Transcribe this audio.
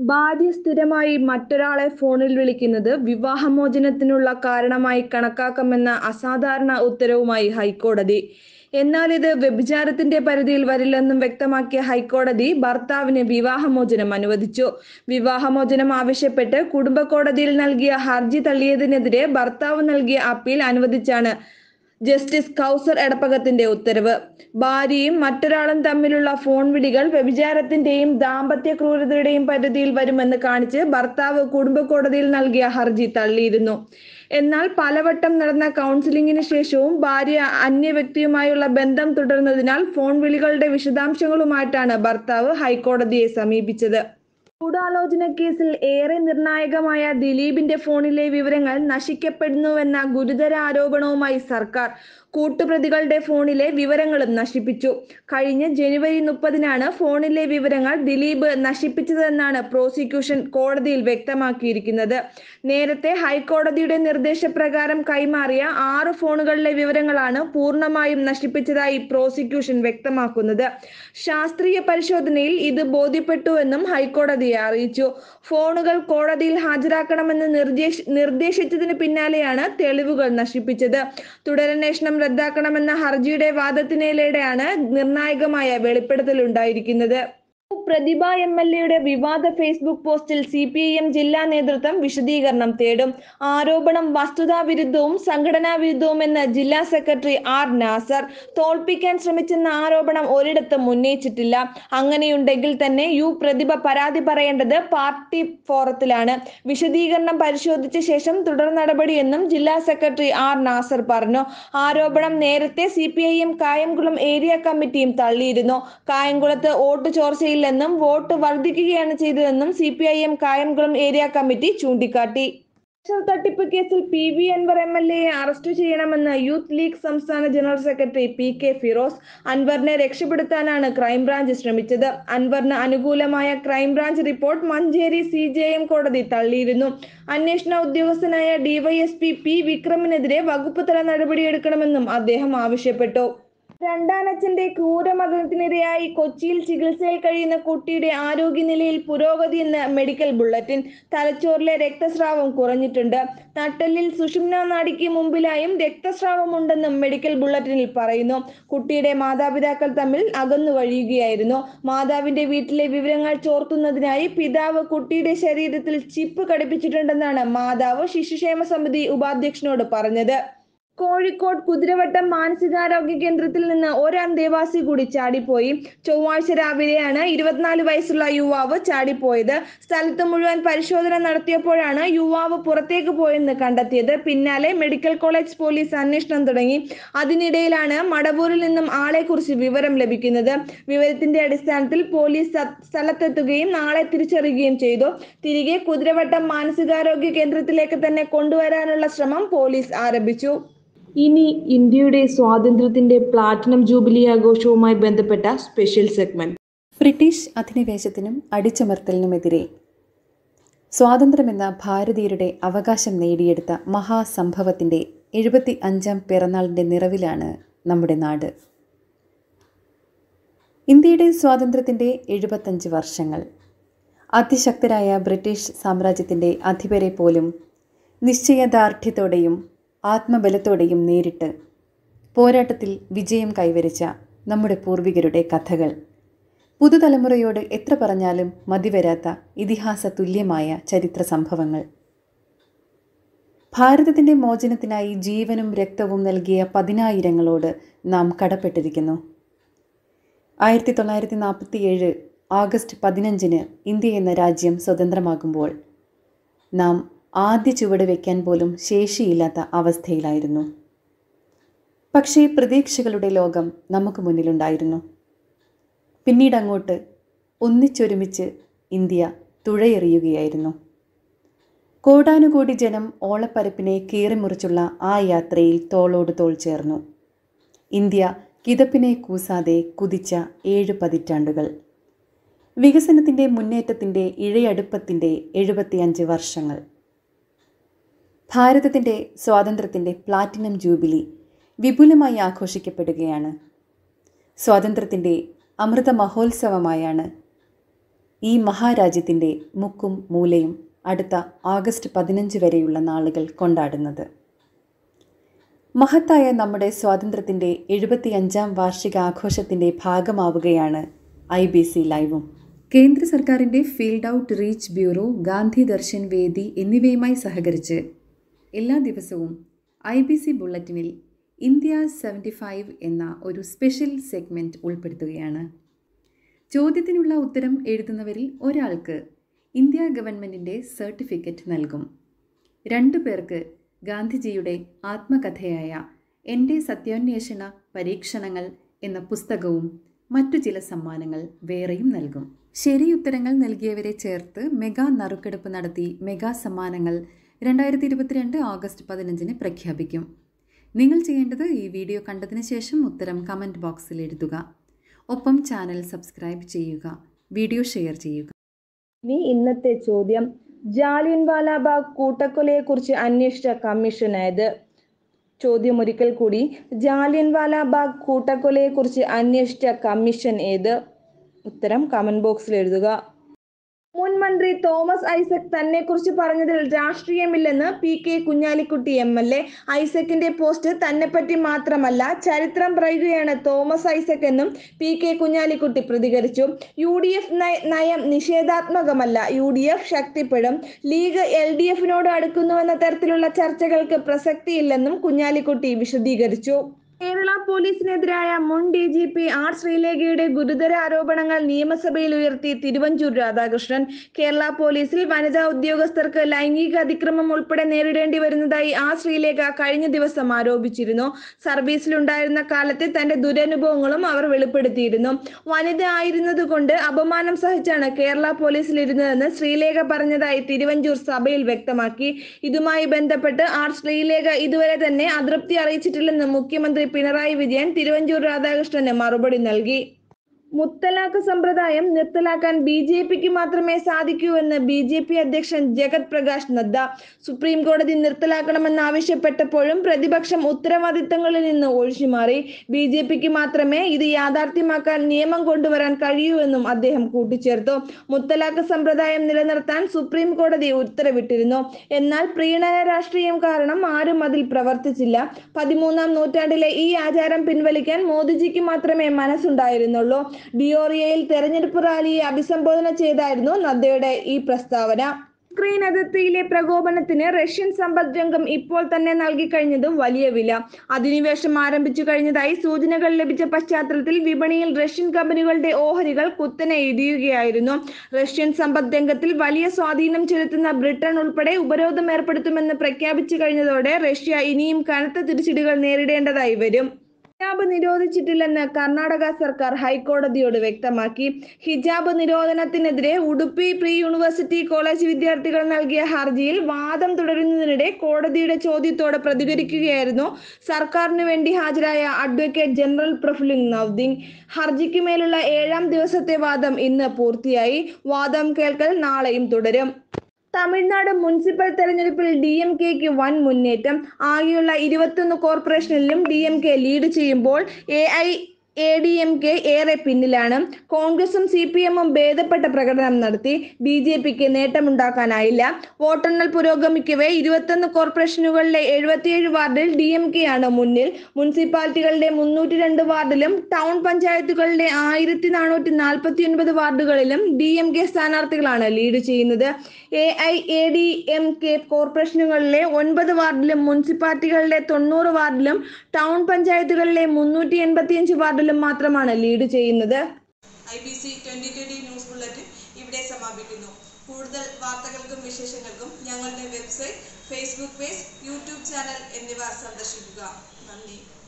ഭാര്യ സ്ഥിരമായി മറ്റൊരാളെ ഫോണിൽ വിളിക്കുന്നത് വിവാഹമോചനത്തിനുള്ള കാരണമായി കണക്കാക്കാമെന്ന അസാധാരണ ഉത്തരവുമായി ഹൈക്കോടതി എന്നാൽ ഇത് വ്യഭിചാരത്തിന്റെ പരിധിയിൽ വരില്ലെന്നും വ്യക്തമാക്കിയ ഹൈക്കോടതി ഭർത്താവിന് വിവാഹമോചനം അനുവദിച്ചു വിവാഹമോചനം ആവശ്യപ്പെട്ട് കുടുംബ കോടതിയിൽ നൽകിയ ഹർജി തള്ളിയതിനെതിരെ ഭർത്താവ് നൽകിയ അപ്പീൽ അനുവദിച്ചാണ് ജസ്റ്റിസ് കൗസർ എടപ്പകത്തിന്റെ ഉത്തരവ് ഭാര്യയും മറ്റൊരാളും തമ്മിലുള്ള ഫോൺ വിളികൾ വ്യഭിചാരത്തിന്റെയും ദാമ്പത്യ ക്രൂരതയുടെയും പരിധിയിൽ വരുമെന്ന് കാണിച്ച് ഭർത്താവ് കുടുംബ കോടതിയിൽ നൽകിയ ഹർജി തള്ളിയിരുന്നു എന്നാൽ പലവട്ടം നടന്ന കൗൺസിലിംഗിന് ശേഷവും ഭാര്യ അന്യ വ്യക്തിയുമായുള്ള ബന്ധം തുടർന്നതിനാൽ ഫോൺ വിളികളുടെ വിശദാംശങ്ങളുമായിട്ടാണ് ഭർത്താവ് ഹൈക്കോടതിയെ സമീപിച്ചത് ഗൂഢാലോചന കേസിൽ ഏറെ നിർണായകമായ ദിലീപിന്റെ ഫോണിലെ വിവരങ്ങൾ നശിക്കപ്പെടുന്നുവെന്ന ഗുരുതര ആരോപണവുമായി സർക്കാർ കൂട്ടുപ്രതികളുടെ ഫോണിലെ വിവരങ്ങളും നശിപ്പിച്ചു കഴിഞ്ഞ ജനുവരി മുപ്പതിനാണ് ഫോണിലെ വിവരങ്ങൾ ദിലീപ് നശിപ്പിച്ചതെന്നാണ് പ്രോസിക്യൂഷൻ കോടതിയിൽ വ്യക്തമാക്കിയിരിക്കുന്നത് നേരത്തെ ഹൈക്കോടതിയുടെ നിർദ്ദേശപ്രകാരം കൈമാറിയ ആറ് ഫോണുകളിലെ വിവരങ്ങളാണ് പൂർണ്ണമായും നശിപ്പിച്ചതായി പ്രോസിക്യൂഷൻ വ്യക്തമാക്കുന്നത് ശാസ്ത്രീയ പരിശോധനയിൽ ഇത് ബോധ്യപ്പെട്ടുവെന്നും ഹൈക്കോടതിയെ അറിയിച്ചു ഫോണുകൾ കോടതിയിൽ ഹാജരാക്കണമെന്ന് നിർദ്ദേശ നിർദ്ദേശിച്ചതിന് പിന്നാലെയാണ് തെളിവുകൾ നശിപ്പിച്ചത് തുടരന്വേഷണം റദ്ദാക്കണമെന്ന ഹർജിയുടെ വാദത്തിനിടെയാണ് നിർണായകമായ വെളിപ്പെടുത്തലുണ്ടായിരിക്കുന്നത് പ്രതിഭ എം എൽ എയുടെ വിവാദ ഫേസ്ബുക്ക് പോസ്റ്റിൽ സി പി ഐ എം ജില്ലാ നേതൃത്വം വിശദീകരണം തേടും ആരോപണം വസ്തുതാ വിരുദ്ധവും സംഘടനാ വിരുദ്ധവുമെന്ന് ജില്ലാ സെക്രട്ടറി ആർ നാസർ തോൽപ്പിക്കാൻ ശ്രമിച്ചെന്ന ആരോപണം ഒരിടത്തും ഉന്നയിച്ചിട്ടില്ല അങ്ങനെയുണ്ടെങ്കിൽ തന്നെ യു പ്രതിഭ പരാതി പറയേണ്ടത് പാർട്ടി ഫോറത്തിലാണ് വിശദീകരണം പരിശോധിച്ച ശേഷം തുടർ നടപടിയെന്നും ജില്ലാ സെക്രട്ടറി ആർ നാസർ പറഞ്ഞു ആരോപണം നേരത്തെ C P I M Kayamkulam area കമ്മിറ്റിയും തള്ളിയിരുന്നു കായംകുളത്ത് വോട്ട് ചോർച്ചയില്ലെന്നും വോട്ട് വർദ്ധിക്കുകയാണ് ചെയ്തതെന്നും C P I M Kayamkulam area committee ചൂണ്ടിക്കാട്ടി സ്പെഷ്യൽ തട്ടിപ്പ് കേസിൽ P V Anvar M L എയെ അറസ്റ്റ് ചെയ്യണമെന്ന് യൂത്ത് ലീഗ് സംസ്ഥാന general secretary P K Firos അൻവറിനെ രക്ഷപ്പെടുത്താനാണ് ക്രൈംബ്രാഞ്ച് ശ്രമിച്ചത് അൻവറിന് അനുകൂലമായ crime branch report Manjeri C J M കോടതി തള്ളിയിരുന്നു അന്വേഷണ ഉദ്യോഗസ്ഥനായ ഡിവൈഎസ്പി പി വിക്രമിനെതിരെ വകുപ്പ് തല നടപടിയെടുക്കണമെന്നും അദ്ദേഹം ആവശ്യപ്പെട്ടു രണ്ടാനച്ഛന്റെ ക്രൂരമരണത്തിനിരയായി കൊച്ചിയിൽ ചികിത്സയിൽ കഴിയുന്ന കുട്ടിയുടെ ആരോഗ്യനിലയിൽ പുരോഗതിയെന്ന് മെഡിക്കൽ ബുള്ളറ്റിൻ തലച്ചോറിലെ രക്തസ്രാവം കുറഞ്ഞിട്ടുണ്ട് നട്ടെല്ലിൽ സുഷുമ്ന നാടിക്ക് മുമ്പിലായും രക്തസ്രാവമുണ്ടെന്നും മെഡിക്കൽ ബുള്ളറ്റിനിൽ പറയുന്നു കുട്ടിയുടെ മാതാപിതാക്കൾ തമ്മിൽ അകന്നു കഴിയുകയായിരുന്നു മാതാവിന്റെ വീട്ടിലെ വിവരങ്ങൾ ചോർത്തുന്നതിനായി പിതാവ് കുട്ടിയുടെ ശരീരത്തിൽ ചിപ്പ് ഘടിപ്പിച്ചിട്ടുണ്ടെന്നാണ് മാതാവ് ശിശുക്ഷേമ സമിതി ഉപാധ്യക്ഷനോട് പറഞ്ഞത് കോഴിക്കോട് കുതിരവട്ടം മാനസികാരോഗ്യ കേന്ദ്രത്തിൽ നിന്ന് ഒരു അന്തേവാസി കൂടി ചാടിപ്പോയി ചൊവ്വാഴ്ച രാവിലെയാണ് ഇരുപത്തിനാല് വയസ്സുള്ള യുവാവ് ചാടിപ്പോയത് സ്ഥലത്ത് മുഴുവൻ പരിശോധന നടത്തിയപ്പോഴാണ് യുവാവ് പുറത്തേക്ക് പോയെന്ന് കണ്ടെത്തിയത് പിന്നാലെ മെഡിക്കൽ കോളേജ് പോലീസ് അന്വേഷണം തുടങ്ങി അതിനിടയിലാണ് മടവൂരിൽ നിന്നും ആളെക്കുറിച്ച് വിവരം ലഭിക്കുന്നത് വിവരത്തിന്റെ അടിസ്ഥാനത്തിൽ പോലീസ് സ്ഥലത്തെത്തുകയും ആളെ തിരിച്ചറിയുകയും ചെയ്തു തിരികെ കുതിരവട്ടം മാനസികാരോഗ്യ കേന്ദ്രത്തിലേക്ക് തന്നെ കൊണ്ടുവരാനുള്ള ശ്രമം പോലീസ് ആരംഭിച്ചു ഇനി ഇന്ത്യയുടെ സ്വാതന്ത്ര്യത്തിന്റെ പ്ലാറ്റിനം ജൂബിലി ആഘോഷവുമായി ബന്ധപ്പെട്ട സ്പെഷ്യൽ സെഗ്മെന്റ് ബ്രിട്ടീഷ് അധിനിവേശത്തിനും അടിച്ചമർത്തലിനുമെതിരെ സ്വാതന്ത്ര്യമെന്ന ഭാരതീയരുടെ അവകാശം നേടിയെടുത്ത മഹാസംഭവത്തിൻ്റെ എഴുപത്തി അഞ്ചാം പിറന്നാളിൻ്റെ നിറവിലാണ് നമ്മുടെ നാട് ഇന്ത്യയുടെ സ്വാതന്ത്ര്യത്തിൻ്റെ എഴുപത്തഞ്ച് വർഷങ്ങൾ അതിശക്തരായ ബ്രിട്ടീഷ് സാമ്രാജ്യത്തിൻ്റെ അധിപരെ പോലും നിശ്ചയദാർഢ്യത്തോടെയും ആത്മബലത്തോടെയും നേരിട്ട് പോരാട്ടത്തിൽ വിജയം കൈവരിച്ച നമ്മുടെ പൂർവികരുടെ കഥകൾ പുതുതലമുറയോട് എത്ര പറഞ്ഞാലും മതിവരാത്ത ഇതിഹാസ തുല്യമായ ചരിത്ര സംഭവങ്ങൾ ഭാരതത്തിൻ്റെ മോചനത്തിനായി ജീവനും രക്തവും നൽകിയ പതിനായിരങ്ങളോട് നാം കടപ്പെട്ടിരിക്കുന്നു ആയിരത്തി തൊള്ളായിരത്തി നാൽപ്പത്തിയേഴ് ആഗസ്റ്റ് പതിനഞ്ചിന് ഇന്ത്യ എന്ന രാജ്യം സ്വതന്ത്രമാകുമ്പോൾ നാം ആദ്യ ചുവട് വയ്ക്കാൻ പോലും ശേഷിയില്ലാത്ത അവസ്ഥയിലായിരുന്നു പക്ഷേ പ്രതീക്ഷകളുടെ ലോകം നമുക്ക് മുന്നിലുണ്ടായിരുന്നു പിന്നീട് അങ്ങോട്ട് ഒന്നിച്ചൊരുമിച്ച് ഇന്ത്യ തുഴയെറിയുകയായിരുന്നു കോടാനുകോടി ജനം ഓളപ്പരപ്പിനെ കീറിമുറിച്ചുള്ള ആ യാത്രയിൽ തോളോട് തോൾ ചേർന്നു ഇന്ത്യ കിതപ്പിനെ കൂസാതെ കുതിച്ച ഏഴ് പതിറ്റാണ്ടുകൾ വികസനത്തിൻ്റെ മുന്നേറ്റത്തിൻ്റെ ഇഴയടുപ്പത്തിൻ്റെ എഴുപത്തിയഞ്ച് വർഷങ്ങൾ ഭാരതത്തിൻ്റെ സ്വാതന്ത്ര്യത്തിൻ്റെ പ്ലാറ്റിനം ജൂബിലി വിപുലമായി ആഘോഷിക്കപ്പെടുകയാണ് സ്വാതന്ത്ര്യത്തിൻ്റെ അമൃത മഹോത്സവമായാണ് ഈ മഹാരാജ്യത്തിൻ്റെ മുക്കും മൂലയും അടുത്ത ആഗസ്റ്റ് പതിനഞ്ച് വരെയുള്ള നാളുകൾ കൊണ്ടാടുന്നത് മഹത്തായ നമ്മുടെ സ്വാതന്ത്ര്യത്തിൻ്റെ എഴുപത്തിയഞ്ചാം വാർഷികാഘോഷത്തിൻ്റെ ഭാഗമാവുകയാണ് ഐ ബി സി ലൈവും കേന്ദ്ര സർക്കാരിൻ്റെ field outreach bureau Gandhi Darshan വേദി എന്നിവയുമായി സഹകരിച്ച് എല്ലാ ദിവസവും ഐ ബി സി ബുള്ളറ്റിനിൽ ഇന്ത്യ സെവൻറ്റി ഫൈവ് എന്ന ഒരു സ്പെഷ്യൽ സെഗ്മെൻറ്റ് ഉൾപ്പെടുത്തുകയാണ് ചോദ്യത്തിനുള്ള ഉത്തരം എഴുതുന്നവരിൽ ഒരാൾക്ക് ഇന്ത്യ ഗവൺമെൻറ്റിൻ്റെ സർട്ടിഫിക്കറ്റ് നൽകും രണ്ടു പേർക്ക് ഗാന്ധിജിയുടെ ആത്മകഥയായ എൻ്റെ സത്യാന്വേഷണ പരീക്ഷണങ്ങൾ എന്ന പുസ്തകവും മറ്റു ചില സമ്മാനങ്ങൾ വേറെയും നൽകും ശരി ഉത്തരങ്ങൾ നൽകിയവരെ ചേർത്ത് മെഗാ നറുക്കെടുപ്പ് നടത്തി മെഗാ സമ്മാനങ്ങൾ രണ്ടായിരത്തി ഇരുപത്തിരണ്ട് ഓഗസ്റ്റ് പതിനഞ്ചിന് പ്രഖ്യാപിക്കും നിങ്ങൾ ചെയ്യേണ്ടത് ഈ വീഡിയോ കണ്ടതിന് ശേഷം ഉത്തരം കമൻറ്റ് ബോക്സിൽ എഴുതുക ഒപ്പം ചാനൽ സബ്സ്ക്രൈബ് ചെയ്യുക വീഡിയോ ഷെയർ ചെയ്യുക ഇനി ഇന്നത്തെ ചോദ്യം ജാലിയൻ വാലാബാഗ് കൂട്ടക്കൊലയെക്കുറിച്ച് അന്വേഷിച്ച കമ്മീഷൻ ഏത് ചോദ്യം ഒരിക്കൽ കൂടി ജാലിയൻ വാലാബാഗ് കൂട്ടക്കൊലയെക്കുറിച്ച് അന്വേഷിച്ച കമ്മീഷൻ ഏത് ഉത്തരം കമന്റ് ബോക്സിൽ എഴുതുക മുൻ മന്ത്രി തോമസ് ഐസക് തന്നെ കുറിച്ച് പറഞ്ഞതിൽ രാഷ്ട്രീയമില്ലെന്ന് P K Kunhalikutty M L A ഐസക്കിന്റെ പോസ്റ്റ് തന്നെപ്പറ്റി മാത്രമല്ല ചരിത്രം പറയുകയാണ് തോമസ് ഐസക് എന്നും പി കെ കുഞ്ഞാലിക്കുട്ടി പ്രതികരിച്ചു യു ഡി എഫ് നയം നിഷേധാത്മകമല്ല യു ഡി എഫ് ശക്തിപ്പെടും ലീഗ് എൽ ഡി എഫിനോട് അടുക്കുന്നുവെന്ന തരത്തിലുള്ള ചർച്ചകൾക്ക് പ്രസക്തിയില്ലെന്നും കുഞ്ഞാലിക്കുട്ടി വിശദീകരിച്ചു കേരള പോലീസിനെതിരായ മുൻ ഡി ജി പി ആർ ശ്രീലേഖയുടെ ഗുരുതര ആരോപണങ്ങൾ നിയമസഭയിൽ ഉയർത്തി തിരുവഞ്ചൂർ രാധാകൃഷ്ണൻ കേരള പോലീസിൽ വനിതാ ഉദ്യോഗസ്ഥർക്ക് ലൈംഗിക അതിക്രമം ഉൾപ്പെടെ നേരിടേണ്ടി വരുന്നതായി ആർ ശ്രീലേഖ കഴിഞ്ഞ ദിവസം ആരോപിച്ചിരുന്നു സർവീസിലുണ്ടായിരുന്ന കാലത്തെ തന്റെ ദുരനുഭവങ്ങളും അവർ വെളിപ്പെടുത്തിയിരുന്നു വനിത ആയിരുന്നതുകൊണ്ട് അപമാനം സഹിച്ചാണ് കേരള പോലീസിലിരുന്നതെന്ന് ശ്രീലേഖ പറഞ്ഞതായി തിരുവഞ്ചൂർ സഭയിൽ വ്യക്തമാക്കി ഇതുമായി ബന്ധപ്പെട്ട് ആർ ശ്രീലേഖ ഇതുവരെ തന്നെ അതൃപ്തി അറിയിച്ചിട്ടില്ലെന്ന് മുഖ്യമന്ത്രി പിണറായി വിജയൻ തിരുവഞ്ചൂർ രാധാകൃഷ്ണന് മറുപടി നൽകി മുത്തലാഖ് സമ്പ്രദായം നിർത്തലാക്കാൻ ബി ജെ പിക്ക് മാത്രമേ സാധിക്കൂ എന്ന് ബി ജെ പി അധ്യക്ഷൻ ജഗത് പ്രകാശ് നദ്ദ സുപ്രീം കോടതി നിർത്തലാക്കണമെന്ന് ആവശ്യപ്പെട്ടപ്പോഴും പ്രതിപക്ഷം ഉത്തരവാദിത്തങ്ങളിൽ നിന്ന് ഒഴിച്ചുമാറി ബി ജെ പിക്ക് മാത്രമേ ഇത് യാഥാർത്ഥ്യമാക്കാൻ നിയമം കൊണ്ടുവരാൻ കഴിയൂ എന്നും അദ്ദേഹം കൂട്ടിച്ചേർത്തു മുത്തലാഖ് സമ്പ്രദായം നിലനിർത്താൻ സുപ്രീം കോടതി ഉത്തരവിട്ടിരുന്നു എന്നാൽ പ്രീണന രാഷ്ട്രീയം കാരണം ആരും അതിൽ പ്രവർത്തിച്ചില്ല പതിമൂന്നാം നൂറ്റാണ്ടിലെ ഈ ആചാരം പിൻവലിക്കാൻ മോദിജിക്ക് മാത്രമേ മനസ്സുണ്ടായിരുന്നുള്ളൂ ഡിയോറിയയിൽ തെരഞ്ഞെടുപ്പ് റാലിയെ അഭിസംബോധന ചെയ്തായിരുന്നു നദ്ദയുടെ ഈ പ്രസ്താവന ഉക്രൈൻ അതിർത്തിയിലെ പ്രകോപനത്തിന് റഷ്യൻ സമ്പദ് രംഗം ഇപ്പോൾ തന്നെ നൽകിക്കഴിഞ്ഞതും വലിയ വില അധിനിവേശം ആരംഭിച്ചു കഴിഞ്ഞതായി സൂചനകൾ ലഭിച്ച പശ്ചാത്തലത്തിൽ വിപണിയിൽ റഷ്യൻ കമ്പനികളുടെ ഓഹരികൾ കുത്തനെ ഇടിയുകയായിരുന്നു റഷ്യൻ സമ്പദ് രംഗത്തിൽ വലിയ സ്വാധീനം ചെലുത്തുന്ന ബ്രിട്ടൻ ഉൾപ്പെടെ ഉപരോധം ഏർപ്പെടുത്തുമെന്ന് പ്രഖ്യാപിച്ചു കഴിഞ്ഞതോടെ റഷ്യ ഇനിയും കനത്ത തിരിച്ചടികൾ നേരിടേണ്ടതായി വരും ഹിജാബ് നിരോധിച്ചിട്ടില്ലെന്ന് കർണാടക സർക്കാർ ഹൈക്കോടതിയോട് വ്യക്തമാക്കി ഹിജാബ് നിരോധനത്തിനെതിരെ ഉടുപ്പി പ്രീ യൂണിവേഴ്സിറ്റി കോളേജ് വിദ്യാർത്ഥികൾ നൽകിയ ഹർജിയിൽ വാദം തുടരുന്നതിനിടെ കോടതിയുടെ ചോദ്യത്തോട് പ്രതികരിക്കുകയായിരുന്നു സർക്കാരിന് വേണ്ടി ഹാജരായ അഡ്വക്കേറ്റ് ജനറൽ പ്രഫുലിംഗ് നവ്ദിങ് ഹർജിക്ക് മേലുള്ള ഏഴാം ദിവസത്തെ വാദം ഇന്ന് പൂർത്തിയായി വാദം കേൾക്കൽ നാളെയും തുടരും തമിഴ്നാട് മുനിസിപ്പൽ തെരഞ്ഞെടുപ്പിൽ ഡി എം കെക്ക് വൻ മുന്നേറ്റം ആകെയുള്ള ഇരുപത്തൊന്ന് കോർപ്പറേഷനിലും ഡി എം കെ ലീഡ് ചെയ്യുമ്പോൾ A I A D M K ഏറെ പിന്നിലാണ് കോൺഗ്രസും സി പി എമ്മും ഭേദപ്പെട്ട പ്രകടനം നടത്തി ബി ജെ പിക്ക് നേട്ടമുണ്ടാക്കാനായില്ല വോട്ടെണ്ണൽ പുരോഗമിക്കവേ ഇരുപത്തൊന്ന് കോർപ്പറേഷനുകളിലെ എഴുപത്തിയേഴ് വാർഡിൽ ഡി എം കെ ആണ് മുന്നിൽ മുനിസിപ്പാലിറ്റികളുടെ മുന്നൂറ്റി രണ്ട് വാർഡിലും ടൗൺ പഞ്ചായത്തുകളുടെ ആയിരത്തി നാനൂറ്റി നാൽപ്പത്തി ഒൻപത് വാർഡുകളിലും ഡി എം കെ സ്ഥാനാർത്ഥികളാണ് ലീഡ് ചെയ്യുന്നത് A I A D M K കോർപ്പറേഷനുകളിലെ ഒൻപത് വാർഡിലും മുനിസിപ്പാലിറ്റികളിലെ തൊണ്ണൂറ് വാർഡിലും ടൗൺ പഞ്ചായത്തുകളിലെ മുന്നൂറ്റി എൺപത്തിയഞ്ച് വാർഡിലും മാത്രമാണ് ലീഡ് ചെയ്യുന്നത് I B C twenty twenty news bulletin ഇവിടെ സമാപിക്കുന്നു കൂടുതൽ വാർത്തകൾക്കും വിശേഷങ്ങൾക്കും ഞങ്ങളുടെ website Facebook page YouTube channel എന്നിവ സന്ദർശിക്കുക നന്ദി